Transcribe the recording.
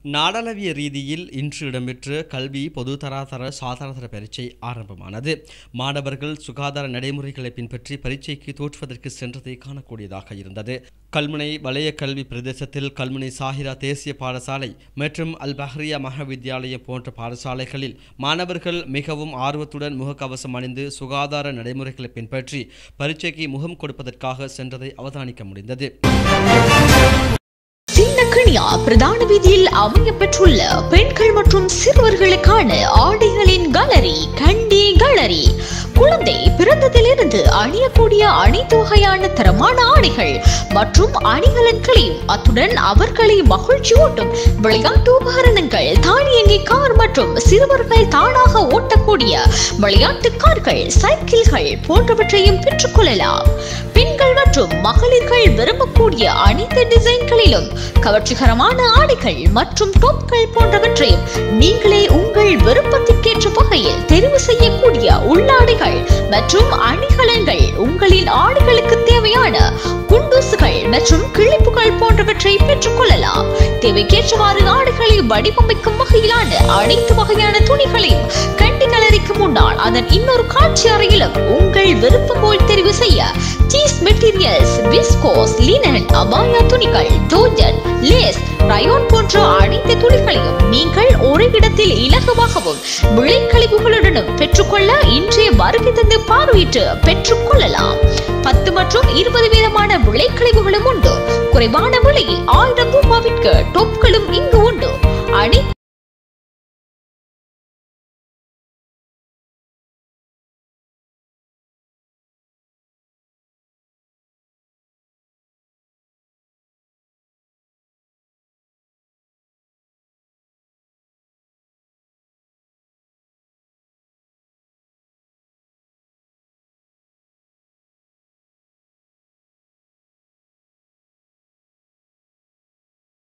நாடளாவிய ரீதியில் இன்று இடம்பெற்ற கல்வி பொதுதராதர சாதாரண பரீட்சை ஆரம்பமானது மாணவர்கள் சுகாதார நடைமுறைகளை பின்பற்றி பரீட்சைக்கு தோற்றுவதற்கு சென்றதை காணக்கூடியதாக இருந்தது கல்முனை வலய கல்வி பிரதேசத்தில் கல்முனை சாஹிரா தேசிய பாடசாலை மற்றும் அல் பஹ்ரியா மகாவித்யாலயம் போன்ற பாடசாலைகளில் மாணவர்கள் மிகவும் ஆர்வத்துடன் முகக்கவசம் அணிந்து சுகாதார நடைமுறைகளை பின்பற்றி பரீட்சைக்கு முகம் கொடுப்பதற்காக சென்றதை அவதானிக்க முடிந்தது சின்னக்கணியா பிரதான வீதியில் அமையப்பெற்றுள்ள பெண்கள் மற்றும் சிறுவர்களுக்கான ஆடைகளின் கலரி கண்டி கலரி குழந்தை பிறந்ததிலிருந்து அணியக்கூடிய அனைத்து வகையான தரமான ஆடைகள் மற்றும் அணிகலன்களையும் அத்துடன் அவர்களை மகிழ்ச்சியூட்டும் விளையாட்டு உபகரணங்கள் தானியங்கி கார் மற்றும் சிறுவர்கள் தானாக ஓட்டக்கூடிய விளையாட்டு கார்கள் சைக்கிள்கள் போன்றவற்றையும் பெற்றுக்கொள்ளலாம் பெண்கள் மற்றும் மகளிர்கள் விரும்பக்கூடிய அனைத்து டிசைன்களிலும் கவர்ச்சிகரமான ஆடைகள் மற்றும் டாப்கள் போன்றவற்றையும் நீங்களே உங்கள் விருப்பத்திற்கேற்ற வகையில் தெரிவு செய்யக்கூடிய உள்ளாடைகள் மற்றும் அணிகலன்கள் உங்களின் ஆடைகளுக்கு தேவையான குண்டூசுகள் மற்றும் கிழிப்புகள் போன்றவற்றை பெற்றுக்கொள்ளலாம் தேவைக்கேற்றவாறு ஆடைகளை வடிவமைக்கும் வகையிலான அனைத்து வகையான துணிகளையும் கண்டி கலரிக்கு முன்னால் அதன் இன்னொரு காட்சி அறையிலும் உங்கள் விருப்பம் போல் தெரிவு செய்ய சீஸ் மெட்டீரியல்ஸ் விஸ்கோஸ் லினன் அபாயா துணிகள் டோஜன் லேஸ் ரயோன் போன்ற அனைத்து துணிகளையும் நீங்கள் ஒரு இடத்தில் இலகுவாகவும் விளைக்கழிவுகளுடனும் பெற்றுக்கொள்ள இன்றைய வருகை தந்து பார்வையிட்டு பெற்றுக்கொள்ளலாம் பத்து மற்றும் இருபது வீதமான விளைக்கழிவுகளும் உண்டு குறைவான விலையில் ஆயிரம் ரூபாவிற்கு டொப்களும் இங்கு உண்டு அனைத்து